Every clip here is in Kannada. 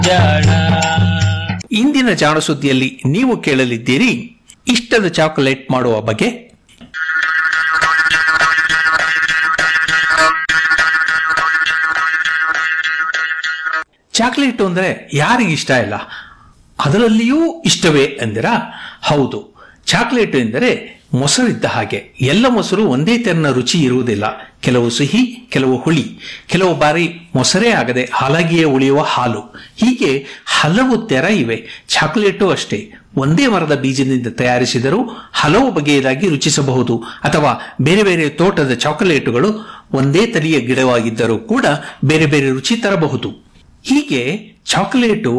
ಜಾಣ ಇಂದಿನ ಜಾಣ ಸುದ್ದಿಯಲ್ಲಿ ನೀವು ಕೇಳಲಿದ್ದೀರಿ ಇಷ್ಟದ ಚಾಕೊಲೇಟ್ ಮಾಡುವ ಬಗ್ಗೆ ಚಾಕ್ಲೇಟ್ ಅಂದ್ರೆ ಯಾರಿಗೆ ಇಷ್ಟ ಇಲ್ಲ ಅದರಲ್ಲಿಯೂ ಇಷ್ಟವೇ ಎಂದಿರ ಹೌದು ಚಾಕ್ಲೇಟ್ ಎಂದರೆ ಮೊಸರಿದ್ದ ಹಾಗೆ ಎಲ್ಲ ಮೊಸರು ಒಂದೇ ತೆರನ ರುಚಿ ಇರುವುದಿಲ್ಲ ಕೆಲವು ಸಿಹಿ ಕೆಲವು ಹುಳಿ ಕೆಲವು ಬಾರಿ ಮೊಸರೇ ಆಗದೆ ಹಾಲಾಗಿಯೇ ಉಳಿಯುವ ಹಾಲು ಹೀಗೆ ಹಲವು ತೆರ ಇವೆ ಚಾಕ್ಲೇಟು ಅಷ್ಟೇ ಒಂದೇ ಮರದ ಬೀಜದಿಂದ ತಯಾರಿಸಿದರೂ ಹಲವು ಬಗೆಯದಾಗಿ ರುಚಿಸಬಹುದು ಅಥವಾ ಬೇರೆ ಬೇರೆ ತೋಟದ ಚಾಕೊಲೇಟುಗಳು ಒಂದೇ ತಳಿಯ ಗಿಡವಾಗಿದ್ದರೂ ಕೂಡ ಬೇರೆ ಬೇರೆ ರುಚಿ ತರಬಹುದು ಹೀಗೆ ಚಾಕೊಲೇಟು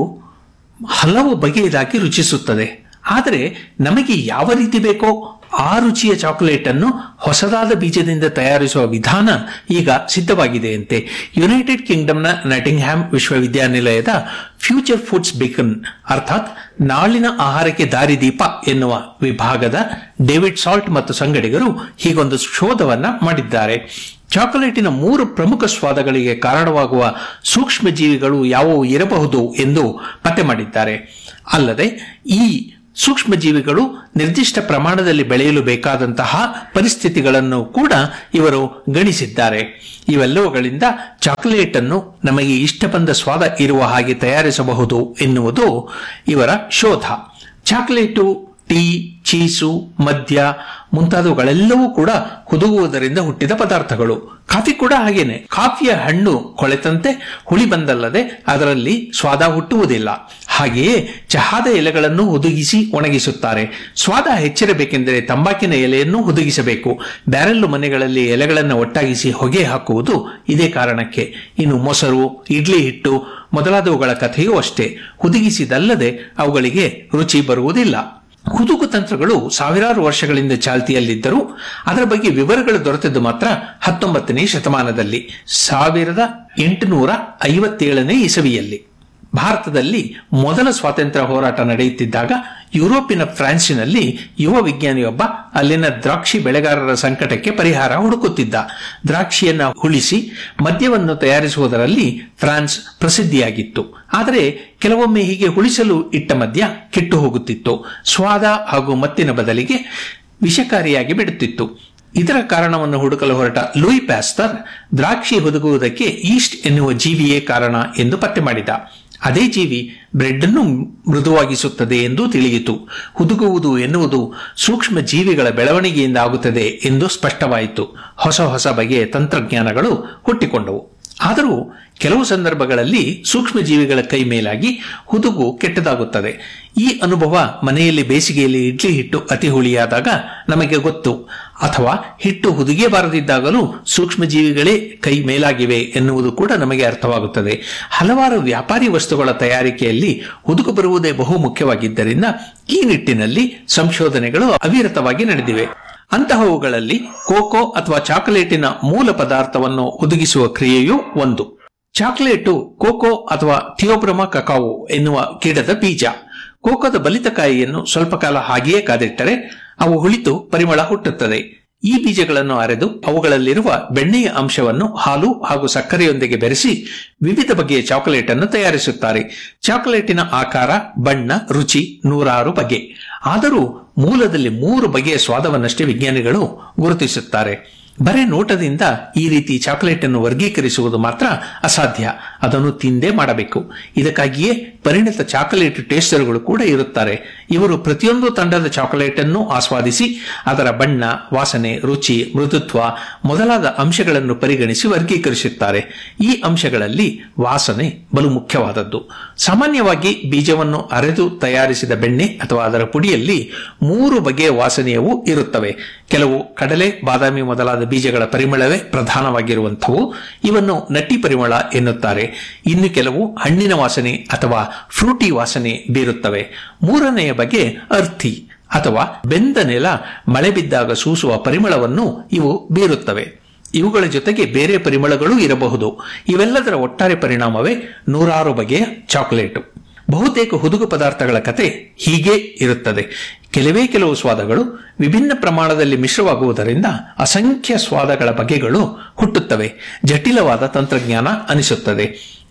ಹಲವು ಬಗೆಯದಾಗಿ ರುಚಿಸುತ್ತದೆ ಆದರೆ ನಮಗೆ ಯಾವ ರೀತಿ ಬೇಕೋ ಆ ರುಚಿಯ ಚಾಕೊಲೇಟ್ ಅನ್ನು ಹೊಸದಾದ ಬೀಜದಿಂದ ತಯಾರಿಸುವ ವಿಧಾನ ಈಗ ಸಿದ್ಧವಾಗಿದೆಯಂತೆ ಯುನೈಟೆಡ್ ಕಿಂಗ್ಡಮ್ನ ನಟಿಂಗ್ಹ್ಯಾಮ್ ವಿಶ್ವವಿದ್ಯಾನಿಲಯದ ಫ್ಯೂಚರ್ ಫುಡ್ಸ್ ಬೇಕನ್ ಅರ್ಥಾತ್ ನಾಳಿನ ಆಹಾರಕ್ಕೆ ದಾರಿದೀಪ ಎನ್ನುವ ವಿಭಾಗದ ಡೇವಿಡ್ ಸಾಲ್ಟ್ ಮತ್ತು ಸಂಗಡಿಗರು ಹೀಗೊಂದು ಶೋಧವನ್ನ ಮಾಡಿದ್ದಾರೆ ಚಾಕೊಲೇಟಿನ ಮೂರು ಪ್ರಮುಖ ಸ್ವಾದಗಳಿಗೆ ಕಾರಣವಾಗುವ ಸೂಕ್ಷ್ಮ ಜೀವಿಗಳು ಯಾವುವು ಇರಬಹುದು ಎಂದು ಪತ್ತೆ ಮಾಡಿದ್ದಾರೆ ಅಲ್ಲದೆ ಈ ಸೂಕ್ಷ್ಮ ಜೀವಿಗಳು ನಿರ್ದಿಷ್ಟ ಪ್ರಮಾಣದಲ್ಲಿ ಬೆಳೆಯಲು ಬೇಕಾದಂತಹ ಪರಿಸ್ಥಿತಿಗಳನ್ನು ಕೂಡ ಇವರು ಗಣಿಸಿದ್ದಾರೆ ಇವೆಲ್ಲವುಗಳಿಂದ ಚಾಕೊಲೇಟ್ ಅನ್ನು ನಮಗೆ ಇಷ್ಟ ಬಂದ ಸ್ವಾದ ಇರುವ ಹಾಗೆ ತಯಾರಿಸಬಹುದು ಎನ್ನುವುದು ಇವರ ಶೋಧ ಚಾಕೊಲೇಟು ಟೀ ಚೀಸು ಮದ್ಯ ಮುಂತಾದವುಗಳೆಲ್ಲವೂ ಕೂಡ ಹುದುಗುವುದರಿಂದ ಹುಟ್ಟಿದ ಪದಾರ್ಥಗಳು ಕಾಫಿ ಕೂಡ ಹಾಗೇನೆ ಕಾಫಿಯ ಹಣ್ಣು ಕೊಳೆತಂತೆ ಹುಳಿ ಬಂದಲ್ಲದೆ ಅದರಲ್ಲಿ ಸ್ವಾದ ಹುಟ್ಟುವುದಿಲ್ಲ ಹಾಗೆಯೇ ಚಹಾದ ಎಲೆಗಳನ್ನು ಹುದುಗಿಸಿ ಒಣಗಿಸುತ್ತಾರೆ ಸ್ವಾದ ಹೆಚ್ಚಿರಬೇಕೆಂದರೆ ತಂಬಾಕಿನ ಎಲೆಯನ್ನು ಹುದುಗಿಸಬೇಕು ಬ್ಯಾರೆಲ್ಲು ಮನೆಗಳಲ್ಲಿ ಎಲೆಗಳನ್ನು ಒಟ್ಟಾಗಿಸಿ ಹೊಗೆ ಹಾಕುವುದು ಇದೇ ಕಾರಣಕ್ಕೆ ಇನ್ನು ಮೊಸರು ಇಡ್ಲಿ ಹಿಟ್ಟು ಮೊದಲಾದವುಗಳ ಕಥೆಯೂ ಅಷ್ಟೇ ಹುದುಗಿಸಿದಲ್ಲದೆ ಅವುಗಳಿಗೆ ರುಚಿ ಬರುವುದಿಲ್ಲ ಹುದುಗು ತಂತ್ರಗಳು ಸಾವಿರಾರು ವರ್ಷಗಳಿಂದ ಚಾಲ್ತಿಯಲ್ಲಿದ್ದರೂ ಅದರ ಬಗ್ಗೆ ವಿವರಗಳು ದೊರೆತದ್ದು ಮಾತ್ರ ಹತ್ತೊಂಬತ್ತನೇ ಶತಮಾನದಲ್ಲಿ ಸಾವಿರದ ಎಂಟುನೂರ ಐವತ್ತೇಳನೇ ಇಸವಿಯಲ್ಲಿ ಭಾರತದಲ್ಲಿ ಮೊದಲ ಸ್ವಾತಂತ್ರ್ಯ ಹೋರಾಟ ನಡೆಯುತ್ತಿದ್ದಾಗ ಯುರೋಪಿನ ಫ್ರಾನ್ಸಿನಲ್ಲಿ ಯುವ ವಿಜ್ಞಾನಿಯೊಬ್ಬ ಅಲ್ಲಿನ ದ್ರಾಕ್ಷಿ ಬೆಳೆಗಾರರ ಸಂಕಟಕ್ಕೆ ಪರಿಹಾರ ಹುಡುಕುತ್ತಿದ್ದ ದ್ರಾಕ್ಷಿಯನ್ನ ಹುಳಿಸಿ ಮದ್ಯವನ್ನು ತಯಾರಿಸುವುದರಲ್ಲಿ ಫ್ರಾನ್ಸ್ ಪ್ರಸಿದ್ಧಿಯಾಗಿತ್ತು ಆದರೆ ಕೆಲವೊಮ್ಮೆ ಹೀಗೆ ಹುಳಿಸಲು ಇಟ್ಟ ಮದ್ಯ ಕೆಟ್ಟು ಹೋಗುತ್ತಿತ್ತು ಸ್ವಾದ ಹಾಗೂ ಮತ್ತಿನ ಬದಲಿಗೆ ವಿಷಕಾರಿಯಾಗಿ ಬಿಡುತ್ತಿತ್ತು ಇದರ ಕಾರಣವನ್ನು ಹುಡುಕಲು ಹೊರಟ ಲೂಯಿ ಪ್ಯಾಸ್ತರ್ ದ್ರಾಕ್ಷಿ ಹುದುಗುವುದಕ್ಕೆ ಈಸ್ಟ್ ಎನ್ನುವ ಜೀವಿಯೇ ಕಾರಣ ಎಂದು ಪತ್ತೆ ಮಾಡಿದ ಅದೇ ಜೀವಿ ಬ್ರೆಡ್ ಅನ್ನು ಮೃದುವಾಗಿಸುತ್ತದೆ ಎಂದು ತಿಳಿಯಿತು ಹುದುಗುವುದು ಎನ್ನುವುದು ಸೂಕ್ಷ್ಮ ಜೀವಿಗಳ ಬೆಳವಣಿಗೆಯಿಂದ ಆಗುತ್ತದೆ ಎಂದು ಸ್ಪಷ್ಟವಾಯಿತು ಹೊಸ ಹೊಸ ಬಗೆಯ ತಂತ್ರಜ್ಞಾನಗಳು ಹುಟ್ಟಿಕೊಂಡವು ಆದರೂ ಕೆಲವು ಸಂದರ್ಭಗಳಲ್ಲಿ ಸೂಕ್ಷ್ಮ ಜೀವಿಗಳ ಕೈ ಮೇಲಾಗಿ ಹುದುಗು ಕೆಟ್ಟದಾಗುತ್ತದೆ ಈ ಅನುಭವ ಮನೆಯಲ್ಲಿ ಬೇಸಿಗೆಯಲ್ಲಿ ಇಡ್ಲಿ ಹಿಟ್ಟು ಅತಿ ಹುಳಿಯಾದಾಗ ನಮಗೆ ಗೊತ್ತು ಅಥವಾ ಹಿಟ್ಟು ಹುದುಗೆ ಬಾರದಿದ್ದಾಗಲೂ ಸೂಕ್ಷ್ಮ ಜೀವಿಗಳೇ ಕೈ ಮೇಲಾಗಿವೆ ಎನ್ನುವುದು ಕೂಡ ನಮಗೆ ಅರ್ಥವಾಗುತ್ತದೆ ಹಲವಾರು ವ್ಯಾಪಾರಿ ವಸ್ತುಗಳ ತಯಾರಿಕೆಯಲ್ಲಿ ಹುದುಗು ಬರುವುದೇ ಬಹು ಮುಖ್ಯವಾಗಿದ್ದರಿಂದ ಈ ನಿಟ್ಟಿನಲ್ಲಿ ಸಂಶೋಧನೆಗಳು ಅವಿರತವಾಗಿ ನಡೆದಿವೆ ಅಂತಹವುಗಳಲ್ಲಿ ಕೋಕೋ ಅಥವಾ ಚಾಕೊಲೇಟಿನ ಮೂಲ ಪದಾರ್ಥವನ್ನು ಹುದುಗಿಸುವ ಕ್ರಿಯೆಯೂ ಒಂದು ಚಾಕೊಲೇಟು ಕೋಕೋ ಅಥವಾ ಥಿಯೋಬ್ರಮ ಕಕಾವು ಎನ್ನುವ ಗಿಡದ ಬೀಜ ಕೋಕೋದ ಬಲಿತಕಾಯಿಯನ್ನು ಸ್ವಲ್ಪ ಕಾಲ ಹಾಗೆಯೇ ಕಾದಿಟ್ಟರೆ ಅವು ಹುಳಿತು ಪರಿಮಳ ಹುಟ್ಟುತ್ತದೆ ಈ ಬೀಜಗಳನ್ನು ಅರೆದು ಅವುಗಳಲ್ಲಿರುವ ಬೆಣ್ಣೆಯ ಅಂಶವನ್ನು ಹಾಲು ಹಾಗೂ ಸಕ್ಕರೆಯೊಂದಿಗೆ ಬೆರೆಸಿ ವಿವಿಧ ಬಗೆಯ ಚಾಕೊಲೇಟ್ ಅನ್ನು ತಯಾರಿಸುತ್ತಾರೆ ಚಾಕೊಲೇಟಿನ ಆಕಾರ ಬಣ್ಣ ರುಚಿ ನೂರಾರು ಬಗೆ ಆದರೂ ಮೂಲದಲ್ಲಿ ಮೂರು ಬಗೆಯ ಸ್ವಾದವನ್ನಷ್ಟೇ ವಿಜ್ಞಾನಿಗಳು ಗುರುತಿಸುತ್ತಾರೆ ಬರೇ ನೋಟದಿಂದ ಈ ರೀತಿ ಚಾಕೊಲೇಟ್ ಅನ್ನು ವರ್ಗೀಕರಿಸುವುದು ಮಾತ್ರ ಅಸಾಧ್ಯ ಅದನ್ನು ತಿಂದೇ ಮಾಡಬೇಕು ಇದಕ್ಕಾಗಿಯೇ ಪರಿಣಿತ ಚಾಕೊಲೇಟ್ ಟೇಸ್ಟರ್ಗಳು ಕೂಡ ಇರುತ್ತಾರೆ ಇವರು ಪ್ರತಿಯೊಂದು ತಂಡದ ಚಾಕೊಲೇಟ್ ಅನ್ನು ಆಸ್ವಾದಿಸಿ ಅದರ ಬಣ್ಣ ವಾಸನೆ ರುಚಿ ಮೃದುತ್ವ ಮೊದಲಾದ ಅಂಶಗಳನ್ನು ಪರಿಗಣಿಸಿ ವರ್ಗೀಕರಿಸುತ್ತಾರೆ ಈ ಅಂಶಗಳಲ್ಲಿ ವಾಸನೆ ಬಲು ಮುಖ್ಯವಾದದ್ದು ಸಾಮಾನ್ಯವಾಗಿ ಬೀಜವನ್ನು ಅರೆದು ತಯಾರಿಸಿದ ಬೆಣ್ಣೆ ಅಥವಾ ಅದರ ಪುಡಿಯಲ್ಲಿ ಮೂರು ಬಗೆಯ ವಾಸನೆಯವು ಇರುತ್ತವೆ ಕೆಲವು ಕಡಲೆ ಬಾದಾಮಿ ಮೊದಲಾದ ಬೀಜಗಳ ಪರಿಮಳವೇ ಪ್ರಧಾನವಾಗಿರುವಂಥವು ಇವನ್ನು ನಟ್ಟಿ ಪರಿಮಳ ಎನ್ನುತ್ತಾರೆ ಇನ್ನು ಕೆಲವು ಹಣ್ಣಿನ ವಾಸನೆ ಅಥವಾ ಫ್ರೂಟಿ ವಾಸನೆ ಬೀರುತ್ತವೆ ಮೂರನೆಯ ಬಗೆ ಅರ್ಥಿ ಅಥವಾ ಬೆಂದ ನೆಲ ಮಳೆ ಬಿದ್ದಾಗ ಸೂಸುವ ಪರಿಮಳವನ್ನು ಇವು ಬೀರುತ್ತವೆ ಇವುಗಳ ಜೊತೆಗೆ ಬೇರೆ ಪರಿಮಳಗಳೂ ಇರಬಹುದು ಇವೆಲ್ಲದರ ಒಟ್ಟಾರೆ ಪರಿಣಾಮವೇ ನೂರಾರು ಬಗೆಯ ಚಾಕೊಲೇಟು ಬಹುತೇಕ ಹುದುಗು ಪದಾರ್ಥಗಳ ಕತೆ ಹೀಗೆ ಇರುತ್ತದೆ ಕೆಲವೇ ಕೆಲವು ಸ್ವಾದಗಳು ವಿಭಿನ್ನ ಪ್ರಮಾಣದಲ್ಲಿ ಮಿಶ್ರವಾಗುವುದರಿಂದ ಅಸಂಖ್ಯ ಸ್ವಾದಗಳ ಬಗೆಗಳು ಹುಟ್ಟುತ್ತವೆ ಜಟಿಲವಾದ ತಂತ್ರಜ್ಞಾನ ಅನಿಸುತ್ತದೆ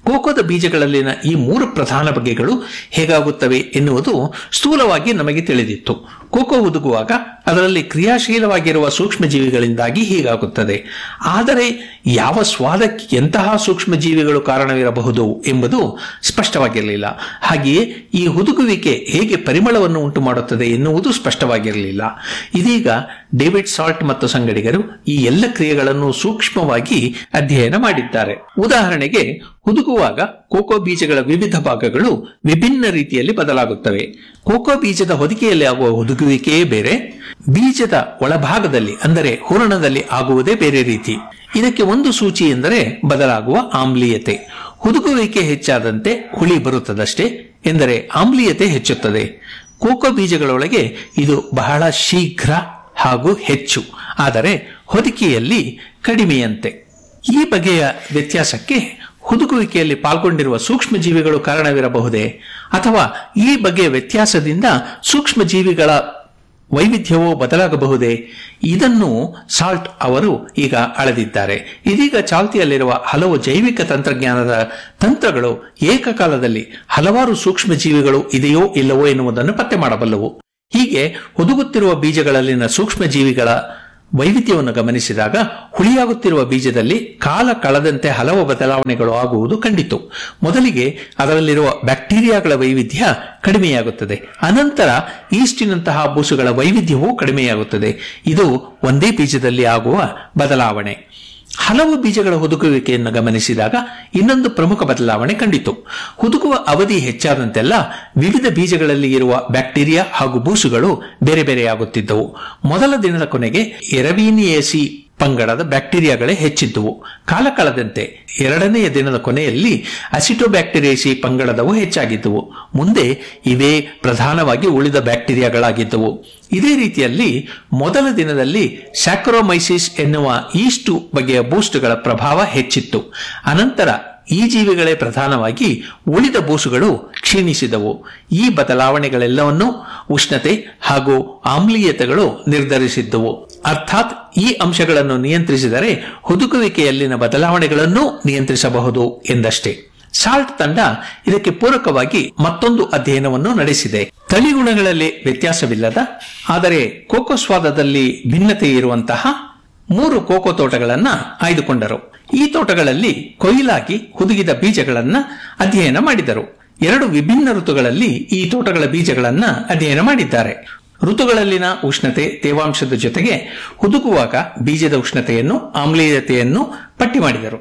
ಕೋಕೋದ ಬೀಜಗಳಲ್ಲಿನ ಈ ಮೂರು ಪ್ರಧಾನ ಬಗೆಗಳು ಹೇಗಾಗುತ್ತವೆ ಎನ್ನುವುದು ಸ್ಥೂಲವಾಗಿ ನಮಗೆ ತಿಳಿದಿತ್ತು ಕೋಕೋ ಹುದುಗುವಾಗ ಅದರಲ್ಲಿ ಕ್ರಿಯಾಶೀಲವಾಗಿರುವ ಸೂಕ್ಷ್ಮಜೀವಿಗಳಿಂದಾಗಿ ಹೀಗಾಗುತ್ತದೆ ಆದರೆ ಯಾವ ಸ್ವಾದಕ್ಕೆ ಎಂತಹ ಸೂಕ್ಷ್ಮಜೀವಿಗಳು ಕಾರಣವಿರಬಹುದು ಎಂಬುದು ಸ್ಪಷ್ಟವಾಗಿರಲಿಲ್ಲ ಹಾಗೆಯೇ ಈ ಹುದುಗುವಿಕೆ ಹೇಗೆ ಪರಿಮಳವನ್ನು ಉಂಟು ಮಾಡುತ್ತದೆ ಎನ್ನುವುದು ಸ್ಪಷ್ಟವಾಗಿರಲಿಲ್ಲ ಇದೀಗ ಡೇವಿಡ್ ಸಾಲ್ಟ್ ಮತ್ತು ಸಂಗಡಿಗರು ಈ ಎಲ್ಲ ಕ್ರಿಯೆಗಳನ್ನು ಸೂಕ್ಷ್ಮವಾಗಿ ಅಧ್ಯಯನ ಮಾಡಿದ್ದಾರೆ ಉದಾಹರಣೆಗೆ ಹುದುಗುವಾಗ ಕೋಕೋ ಬೀಜಗಳ ವಿವಿಧ ಭಾಗಗಳು ವಿಭಿನ್ನ ರೀತಿಯಲ್ಲಿ ಬದಲಾಗುತ್ತವೆ ಕೋಕೋ ಬೀಜದ ಹೊದಿಕೆಯಲ್ಲಿ ಆಗುವ ಹುದುಗುವಿಕೆಯೇ ಬೇರೆ ಬೀಜದ ಒಳಭಾಗದಲ್ಲಿ ಅಂದರೆ ಹೂರಣದಲ್ಲಿ ಆಗುವುದೇ ಬೇರೆ ರೀತಿ ಇದಕ್ಕೆ ಒಂದು ಸೂಚಿ ಎಂದರೆ ಬದಲಾಗುವ ಆಮ್ಲೀಯತೆ ಹುದುಗುವಿಕೆ ಹೆಚ್ಚಾದಂತೆ ಹುಳಿ ಬರುತ್ತದಷ್ಟೇ ಎಂದರೆ ಆಮ್ಲೀಯತೆ ಹೆಚ್ಚುತ್ತದೆ ಕೋಕೋ ಬೀಜಗಳೊಳಗೆ ಇದು ಬಹಳ ಶೀಘ್ರ ಹಾಗೂ ಹೆಚ್ಚು ಆದರೆ ಹೊದಿಕೆಯಲ್ಲಿ ಕಡಿಮೆಯಂತೆ ಈ ಬಗೆಯ ವ್ಯತ್ಯಾಸಕ್ಕೆ ಹುದುಗುವಿಕೆಯಲ್ಲಿ ಪಾಲ್ಗೊಂಡಿರುವ ಸೂಕ್ಷ್ಮಜೀವಿಗಳು ಕಾರಣವಿರಬಹುದೇ ಅಥವಾ ಈ ಬಗೆಯ ವ್ಯತ್ಯಾಸದಿಂದ ಸೂಕ್ಷ್ಮಜೀವಿಗಳ ವೈವಿಧ್ಯವೂ ಬದಲಾಗಬಹುದೇ ಇದನ್ನು ಸಾಲ್ಟ್ ಅವರು ಈಗ ಅಳೆದಿದ್ದಾರೆ ಇದೀಗ ಚಾಲ್ತಿಯಲ್ಲಿರುವ ಹಲವು ಜೈವಿಕ ತಂತ್ರಜ್ಞಾನದ ತಂತ್ರಗಳು ಏಕಕಾಲದಲ್ಲಿ ಹಲವಾರು ಸೂಕ್ಷ್ಮಜೀವಿಗಳು ಇದೆಯೋ ಇಲ್ಲವೋ ಎನ್ನುವುದನ್ನು ಪತ್ತೆ ಮಾಡಬಲ್ಲವು ಹೀಗೆ ಹುದುಗುತ್ತಿರುವ ಬೀಜಗಳಲ್ಲಿನ ಸೂಕ್ಷ್ಮಜೀವಿಗಳ ವೈವಿಧ್ಯವನ್ನು ಗಮನಿಸಿದಾಗ ಹುಳಿಯಾಗುತ್ತಿರುವ ಬೀಜದಲ್ಲಿ ಕಾಲ ಕಳೆದಂತೆ ಹಲವು ಬದಲಾವಣೆಗಳು ಆಗುವುದು ಕಂಡಿತು ಮೊದಲಿಗೆ ಅದರಲ್ಲಿರುವ ಬ್ಯಾಕ್ಟೀರಿಯಾಗಳ ವೈವಿಧ್ಯ ಕಡಿಮೆಯಾಗುತ್ತದೆ ಅನಂತರ ಈಸ್ಟಿನಂತಹ ಬೂಸುಗಳ ವೈವಿಧ್ಯವೂ ಕಡಿಮೆಯಾಗುತ್ತದೆ ಇದು ಒಂದೇ ಬೀಜದಲ್ಲಿ ಆಗುವ ಬದಲಾವಣೆ ಹಲವು ಬೀಜಗಳ ಹುದುಗುವಿಕೆಯನ್ನು ಗಮನಿಸಿದಾಗ ಇನ್ನೊಂದು ಪ್ರಮುಖ ಬದಲಾವಣೆ ಕಂಡಿತು ಹುದುಗುವ ಅವಧಿ ಹೆಚ್ಚಾದಂತೆಲ್ಲ ವಿವಿಧ ಬೀಜಗಳಲ್ಲಿ ಇರುವ ಬ್ಯಾಕ್ಟೀರಿಯಾ ಹಾಗೂ ಬೂಸುಗಳು ಬೇರೆ ಬೇರೆಯಾಗುತ್ತಿದ್ದವು ಮೊದಲ ದಿನದ ಕೊನೆಗೆ ಎರವೀನಿಯೇಸಿ ಪಂಗಡದ ಬ್ಯಾಕ್ಟೀರಿಯಾಗಳೇ ಹೆಚ್ಚಿದ್ದುವು ಕಾಲ ಕಳೆದಂತೆ ಎರಡನೆಯ ದಿನದ ಕೊನೆಯಲ್ಲಿ ಅಸಿಟೋಬ್ಯಾಕ್ಟೀರಿಯೇಸಿ ಪಂಗಡದವು ಹೆಚ್ಚಾಗಿದ್ದುವು ಮುಂದೆ ಇವೇ ಪ್ರಧಾನವಾಗಿ ಉಳಿದ ಬ್ಯಾಕ್ಟೀರಿಯಾಗಳಾಗಿದ್ದವು ಇದೇ ರೀತಿಯಲ್ಲಿ ಮೊದಲ ದಿನದಲ್ಲಿ ಸ್ಯಾಕ್ರೋಮೈಸಿಸ್ ಎನ್ನುವ ಈಸ್ಟು ಬಗೆಯ ಬೂಸ್ಟ್ಗಳ ಪ್ರಭಾವ ಹೆಚ್ಚಿತ್ತು ಅನಂತರ ಈ ಜೀವಿಗಳೇ ಪ್ರಧಾನವಾಗಿ ಉಳಿದ ಬೂಸುಗಳು ಕ್ಷೀಣಿಸಿದವು ಈ ಬದಲಾವಣೆಗಳೆಲ್ಲವನ್ನೂ ಉಷ್ಣತೆ ಹಾಗೂ ಆಮ್ಲೀಯತೆಗಳು ನಿರ್ಧರಿಸಿದ್ದವು ಅರ್ಥಾತ್ ಈ ಅಂಶಗಳನ್ನು ನಿಯಂತ್ರಿಸಿದರೆ ಹುದುಗುವಿಕೆಯಲ್ಲಿನ ಬದಲಾವಣೆಗಳನ್ನು ನಿಯಂತ್ರಿಸಬಹುದು ಎಂದಷ್ಟೇ ಸಾಲ್ಟ್ ತಂಡ ಇದಕ್ಕೆ ಪೂರಕವಾಗಿ ಮತ್ತೊಂದು ಅಧ್ಯಯನವನ್ನು ನಡೆಸಿದೆ ತಳಿಗುಣಗಳಲ್ಲಿ ವ್ಯತ್ಯಾಸವಿಲ್ಲದ ಆದರೆ ಕೋಕೋ ಸ್ವಾದದಲ್ಲಿ ಭಿನ್ನತೆ ಇರುವಂತಹ ಮೂರು ಕೋಕೋ ತೋಟಗಳನ್ನ ಆಯ್ದುಕೊಂಡರು ಈ ತೋಟಗಳಲ್ಲಿ ಕೊಯ್ಲಾಗಿ ಹುದುಗಿದ ಬೀಜಗಳನ್ನ ಅಧ್ಯಯನ ಮಾಡಿದರು ಎರಡು ವಿಭಿನ್ನ ಋತುಗಳಲ್ಲಿ ಈ ತೋಟಗಳ ಬೀಜಗಳನ್ನ ಅಧ್ಯಯನ ಮಾಡಿದ್ದಾರೆ ಋತುಗಳಲ್ಲಿನ ಉಷ್ಣತೆ ತೇವಾಂಶದ ಜೊತೆಗೆ ಹುದುಗುವಾಗ ಬೀಜದ ಉಷ್ಣತೆಯನ್ನು ಆಮ್ಲೀಯತೆಯನ್ನು ಪಟ್ಟಿ ಮಾಡಿದರು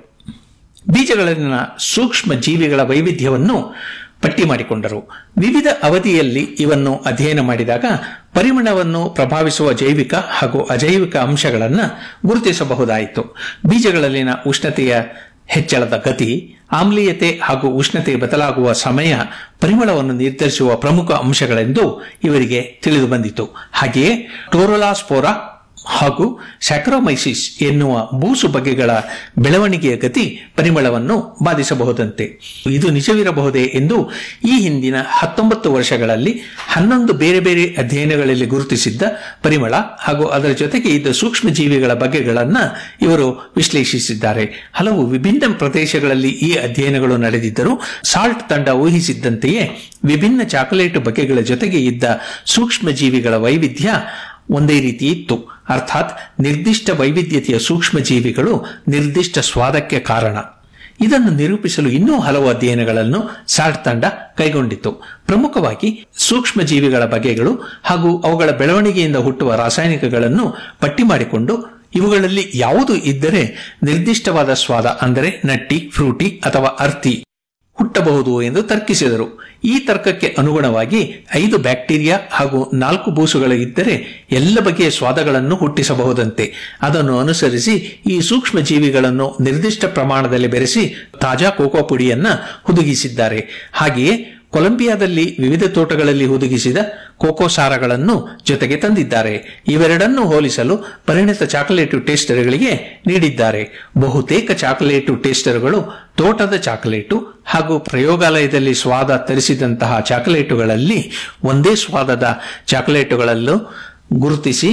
ಬೀಜಗಳಲ್ಲಿನ ಸೂಕ್ಷ್ಮ ಜೀವಿಗಳ ವೈವಿಧ್ಯವನ್ನು ಪಟ್ಟಿ ಮಾಡಿಕೊಂಡರು ವಿವಿಧ ಅವಧಿಯಲ್ಲಿ ಇವನ್ನು ಅಧ್ಯಯನ ಮಾಡಿದಾಗ ಪರಿಮಳವನ್ನು ಪ್ರಭಾವಿಸುವ ಜೈವಿಕ ಹಾಗೂ ಅಜೈವಿಕ ಅಂಶಗಳನ್ನು ಗುರುತಿಸಬಹುದಾಯಿತು ಬೀಜಗಳಲ್ಲಿನ ಉಷ್ಣತೆಯ ಹೆಚ್ಚಳದ ಗತಿ ಆಮ್ಲೀಯತೆ ಹಾಗೂ ಉಷ್ಣತೆ ಬದಲಾಗುವ ಸಮಯ ಪರಿಮಳವನ್ನು ನಿರ್ಧರಿಸುವ ಪ್ರಮುಖ ಅಂಶಗಳೆಂದು ಇವರಿಗೆ ತಿಳಿದು ಬಂದಿತು ಹಾಗೆಯೇ ಟೋರೊಲಾಸ್ಪೋರಾ ಹಾಗೂ ಸ್ಯಾಕ್ರೋಮೈಸಿಸ್ ಎನ್ನುವ ಬೂಸು ಬಗೆಗಳ ಬೆಳವಣಿಗೆಯ ಗತಿ ಪರಿಮಳವನ್ನು ಬಾಧಿಸಬಹುದಂತೆ ಇದು ನಿಜವಿರಬಹುದೇ ಎಂದು ಈ ಹಿಂದಿನ ಹತ್ತೊಂಬತ್ತು ವರ್ಷಗಳಲ್ಲಿ ಹನ್ನೊಂದು ಬೇರೆ ಬೇರೆ ಅಧ್ಯಯನಗಳಲ್ಲಿ ಗುರುತಿಸಿದ್ದ ಪರಿಮಳ ಹಾಗೂ ಅದರ ಜೊತೆಗೆ ಇದ್ದ ಸೂಕ್ಷ್ಮ ಜೀವಿಗಳ ಬಗೆಗಳನ್ನ ಇವರು ವಿಶ್ಲೇಷಿಸಿದ್ದಾರೆ ಹಲವು ವಿಭಿನ್ನ ಪ್ರದೇಶಗಳಲ್ಲಿ ಈ ಅಧ್ಯಯನಗಳು ನಡೆದಿದ್ದರೂ ಸಾಲ್ಟ್ ತಂಡ ಊಹಿಸಿದ್ದಂತೆಯೇ ವಿಭಿನ್ನ ಚಾಕೊಲೇಟ್ ಬಗೆಗಳ ಜೊತೆಗೆ ಇದ್ದ ಸೂಕ್ಷ್ಮ ಜೀವಿಗಳ ವೈವಿಧ್ಯ ಒಂದೇ ರೀತಿ ಇತ್ತು ಅರ್ಥಾತ್ ನಿರ್ದಿಷ್ಟ ವೈವಿಧ್ಯತೆಯ ಸೂಕ್ಷ್ಮ ಜೀವಿಗಳು ನಿರ್ದಿಷ್ಟ ಸ್ವಾದಕ್ಕೆ ಕಾರಣ ಇದನ್ನು ನಿರೂಪಿಸಲು ಇನ್ನೂ ಹಲವು ಅಧ್ಯಯನಗಳನ್ನು ಸಾಲ್ಟ್ ತಂಡ ಕೈಗೊಂಡಿತು ಪ್ರಮುಖವಾಗಿ ಸೂಕ್ಷ್ಮ ಜೀವಿಗಳ ಬಗೆಗಳು ಹಾಗೂ ಅವುಗಳ ಬೆಳವಣಿಗೆಯಿಂದ ಹುಟ್ಟುವ ರಾಸಾಯನಿಕಗಳನ್ನು ಪಟ್ಟಿ ಮಾಡಿಕೊಂಡು ಇವುಗಳಲ್ಲಿ ಯಾವುದು ಇದ್ದರೆ ನಿರ್ದಿಷ್ಟವಾದ ಸ್ವಾದ ಅಂದರೆ ನಟ್ಟಿ ಫ್ರೂಟಿ ಅಥವಾ ಅರ್ತಿ ಹುಟ್ಟಬಹುದು ಎಂದು ತರ್ಕಿಸಿದರು ಈ ತರ್ಕಕ್ಕೆ ಅನುಗುಣವಾಗಿ ಐದು ಬ್ಯಾಕ್ಟೀರಿಯಾ ಹಾಗೂ ನಾಲ್ಕು ಬೂಸುಗಳು ಇದ್ದರೆ ಎಲ್ಲ ಬಗೆಯ ಸ್ವಾದಗಳನ್ನು ಹುಟ್ಟಿಸಬಹುದಂತೆ ಅದನ್ನು ಅನುಸರಿಸಿ ಈ ಸೂಕ್ಷ್ಮ ಜೀವಿಗಳನ್ನು ನಿರ್ದಿಷ್ಟ ಪ್ರಮಾಣದಲ್ಲಿ ಬೆರೆಸಿ ತಾಜಾ ಕೋಕೋ ಪುಡಿಯನ್ನ ಹುದುಗಿಸಿದ್ದಾರೆ ಹಾಗೆಯೇ ಕೊಲಂಬಿಯಾದಲ್ಲಿ ವಿವಿಧ ತೋಟಗಳಲ್ಲಿ ಹುದುಗಿಸಿದ ಕೋಕೋ ಸಾರಗಳನ್ನು ಜೊತೆಗೆ ತಂದಿದ್ದಾರೆ ಇವೆರಡನ್ನು ಹೋಲಿಸಲು ಪರಿಣಿತ ಚಾಕೊಲೇಟು ಟೇಸ್ಟರ್ಗಳಿಗೆ ನೀಡಿದ್ದಾರೆ ಬಹುತೇಕ ಚಾಕೊಲೇಟು ಟೇಸ್ಟರ್ಗಳು ತೋಟದ ಚಾಕೊಲೇಟು ಹಾಗೂ ಪ್ರಯೋಗಾಲಯದಲ್ಲಿ ಸ್ವಾದ ತರಿಸಿದಂತಹ ಚಾಕೊಲೇಟುಗಳಲ್ಲಿ ಒಂದೇ ಸ್ವಾದದ ಚಾಕೊಲೇಟುಗಳಲ್ಲೂ ಗುರುತಿಸಿ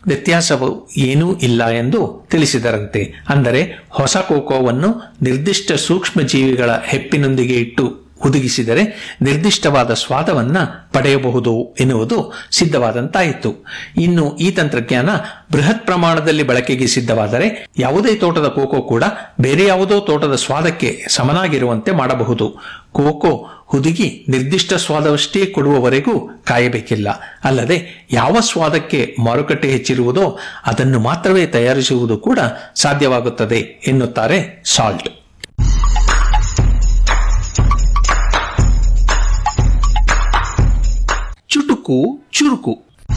ವ್ಯತ್ಯಾಸವು ಏನೂ ಇಲ್ಲ ಎಂದು ತಿಳಿಸಿದರಂತೆ ಅಂದರೆ ಹೊಸ ಕೋಕೋವನ್ನು ನಿರ್ದಿಷ್ಟ ಸೂಕ್ಷ್ಮ ಜೀವಿಗಳ ಹೆಪ್ಪಿನೊಂದಿಗೆ ಇಟ್ಟು ಹುದುಗಿಸಿದರೆ ನಿರ್ದಿಷ್ಟವಾದ ಸ್ವಾದವನ್ನ ಪಡೆಯಬಹುದು ಎನ್ನುವುದು ಸಿದ್ಧವಾದಂತಾಯಿತು ಇನ್ನು ಈ ತಂತ್ರಜ್ಞಾನ ಬೃಹತ್ ಪ್ರಮಾಣದಲ್ಲಿ ಬಳಕೆಗೆ ಸಿದ್ಧವಾದರೆ ಯಾವುದೇ ತೋಟದ ಕೋಕೋ ಕೂಡ ಬೇರೆ ಯಾವುದೋ ತೋಟದ ಸ್ವಾದಕ್ಕೆ ಸಮನಾಗಿರುವಂತೆ ಮಾಡಬಹುದು ಕೋಕೋ ಹುದುಗಿ ನಿರ್ದಿಷ್ಟ ಸ್ವಾದವಷ್ಟೇ ಕೊಡುವವರೆಗೂ ಕಾಯಬೇಕಿಲ್ಲ ಅಲ್ಲದೆ ಯಾವ ಸ್ವಾದಕ್ಕೆ ಮಾರುಕಟ್ಟೆ ಹೆಚ್ಚಿರುವುದೋ ಅದನ್ನು ಮಾತ್ರವೇ ತಯಾರಿಸುವುದು ಕೂಡ ಸಾಧ್ಯವಾಗುತ್ತದೆ ಎನ್ನುತ್ತಾರೆ ಸಾಲ್ಟ್ ಚುಟುಕು ಚುರುಕು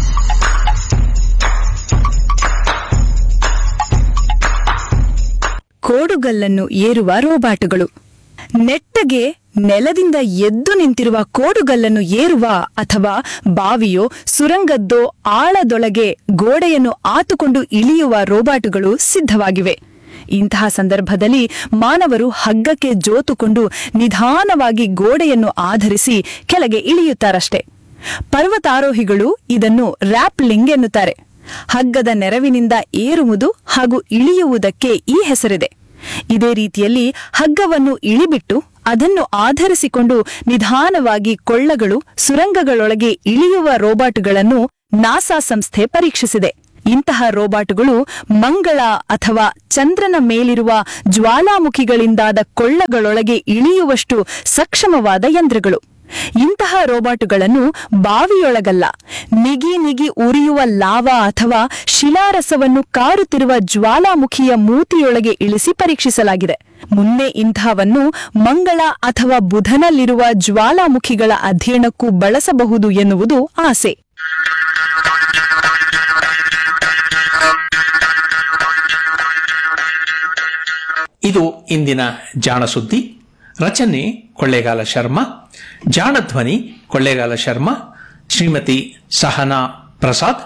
ಕೋಡುಗಲ್ಲನ್ನು ಏರುವ ರೋಬಾಟುಗಳು ನೆಟ್ಟಗೆ ನೆಲದಿಂದ ಎದ್ದು ನಿಂತಿರುವ ಕೋಡುಗಲ್ಲನ್ನು ಏರುವ ಅಥವಾ ಬಾವಿಯೋ ಸುರಂಗದ್ದೋ ಆಳದೊಳಗೆ ಗೋಡೆಯನ್ನು ಆತುಕೊಂಡು ಇಳಿಯುವ ರೋಬಾಟುಗಳು ಸಿದ್ಧವಾಗಿವೆ ಇಂತಹ ಸಂದರ್ಭದಲ್ಲಿ ಮಾನವರು ಹಗ್ಗಕ್ಕೆ ಜೋತುಕೊಂಡು ನಿಧಾನವಾಗಿ ಗೋಡೆಯನ್ನು ಆಧರಿಸಿ ಕೆಳಗೆ ಇಳಿಯುತ್ತಾರಷ್ಟೆ ಪರ್ವತಾರೋಹಿಗಳು ಇದನ್ನು ರ್ಯಾಪ್ಲಿಂಗ್ ಎನ್ನುತ್ತಾರೆ ಹಗ್ಗದ ನೆರವಿನಿಂದ ಏರುವುದು ಹಾಗೂ ಇಳಿಯುವುದಕ್ಕೆ ಈ ಹೆಸರಿದೆ ಇದೇ ರೀತಿಯಲ್ಲಿ ಹಗ್ಗವನ್ನು ಇಳಿಬಿಟ್ಟು ಅದನ್ನು ಆಧರಿಸಿಕೊಂಡು ನಿಧಾನವಾಗಿ ಕೊಳ್ಳಗಳು ಸುರಂಗಗಳೊಳಗೆ ಇಳಿಯುವ ರೋಬಾಟುಗಳನ್ನು ನಾಸಾ ಸಂಸ್ಥೆ ಪರೀಕ್ಷಿಸಿದೆ ಇಂತಹ ರೋಬಾಟುಗಳು ಮಂಗಳ ಅಥವಾ ಚಂದ್ರನ ಮೇಲಿರುವ ಜ್ವಾಲಾಮುಖಿಗಳಿಂದಾದ ಕೊಳ್ಳಗಳೊಳಗೆ ಇಳಿಯುವಷ್ಟು ಸಕ್ಷಮವಾದ ಯಂತ್ರಗಳು ಇಂತಹ ರೋಬಾಟುಗಳನ್ನು ಬಾವಿಯೊಳಗಲ್ಲ ನಿಗಿ ನಿಗಿ ಉರಿಯುವ ಲಾವಾ ಅಥವಾ ಶಿಲಾರಸವನ್ನು ಕಾರುತ್ತಿರುವ ಜ್ವಾಲಾಮುಖಿಯ ಮೂತಿಯೊಳಗೆ ಇಳಿಸಿ ಪರೀಕ್ಷಿಸಲಾಗಿದೆ ಮುಂದೆ ಇಂಥವನ್ನು ಮಂಗಳ ಅಥವಾ ಬುಧನಲ್ಲಿರುವ ಜ್ವಾಲಾಮುಖಿಗಳ ಅಧ್ಯಯನಕ್ಕೂ ಬಳಸಬಹುದು ಎನ್ನುವುದು ಆಸೆ ಇದು ಇಂದಿನ ಜಾಣ ಸುದ್ದಿ ರಚನೆ ಕೊಳ್ಳೇಗಾಲ ಶರ್ಮಾ ಜಾಣ ಧ್ವನಿ ಕೊಳ್ಳೇಗಾಲ ಶರ್ಮಾ ಶ್ರೀಮತಿ ಸಹನಾ ಪ್ರಸಾದ್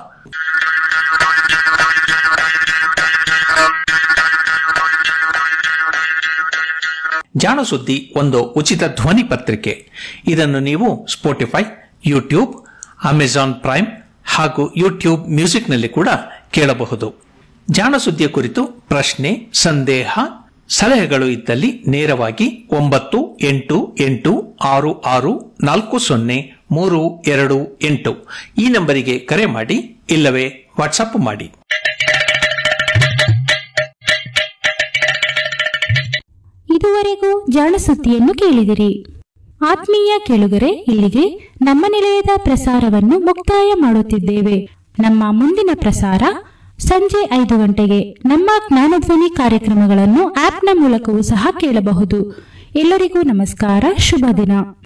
ಜಾಣ ಸುದ್ದಿ ಒಂದು ಉಚಿತ ಧ್ವನಿ ಪತ್ರಿಕೆ ಇದನ್ನು ನೀವು ಸ್ಪೋಟಿಫೈ ಯೂಟ್ಯೂಬ್ ಅಮೆಜಾನ್ ಪ್ರೈಮ್ ಹಾಗೂ ಯೂಟ್ಯೂಬ್ ಮ್ಯೂಸಿಕ್ನಲ್ಲಿ ಕೂಡ ಕೇಳಬಹುದು ಜಾಣ ಸುದ್ದಿಯ ಕುರಿತು ಪ್ರಶ್ನೆ ಸಂದೇಹ ಸಲಹೆಗಳು ಇದ್ದಲ್ಲಿ ನೇರವಾಗಿ ಒಂಬತ್ತು ಎಂಟು ಎಂಟು ಆರು ಆರು ನಾಲ್ಕು ಸೊನ್ನೆ ಮೂರು ಎರಡು ಎಂಟು ಈ ನಂಬರಿಗೆ ಕರೆ ಮಾಡಿ ಇಲ್ಲವೇ ವಾಟ್ಸಪ್ ಮಾಡಿ ಇದುವರೆಗೂ ಜಾಣಸುದ್ದಿಯನ್ನು ಕೇಳಿದಿರಿ ಆತ್ಮೀಯ ಕೇಳುಗರೆ ಇಲ್ಲಿಗೆ ನಮ್ಮ ನಿಲಯದ ಪ್ರಸಾರವನ್ನು ಮುಕ್ತಾಯ ಮಾಡುತ್ತಿದ್ದೇವೆ ನಮ್ಮ ಮುಂದಿನ ಪ್ರಸಾರ ಸಂಜೆ ಐದು ಗಂಟೆಗೆ ನಮ್ಮ ಜ್ಞಾನಧ್ವನಿ ಕಾರ್ಯಕ್ರಮಗಳನ್ನು ಆಪ್ನ ಮೂಲಕವೂ ಸಹ ಕೇಳಬಹುದು ಎಲ್ಲರಿಗೂ ನಮಸ್ಕಾರ ಶುಭ ದಿನ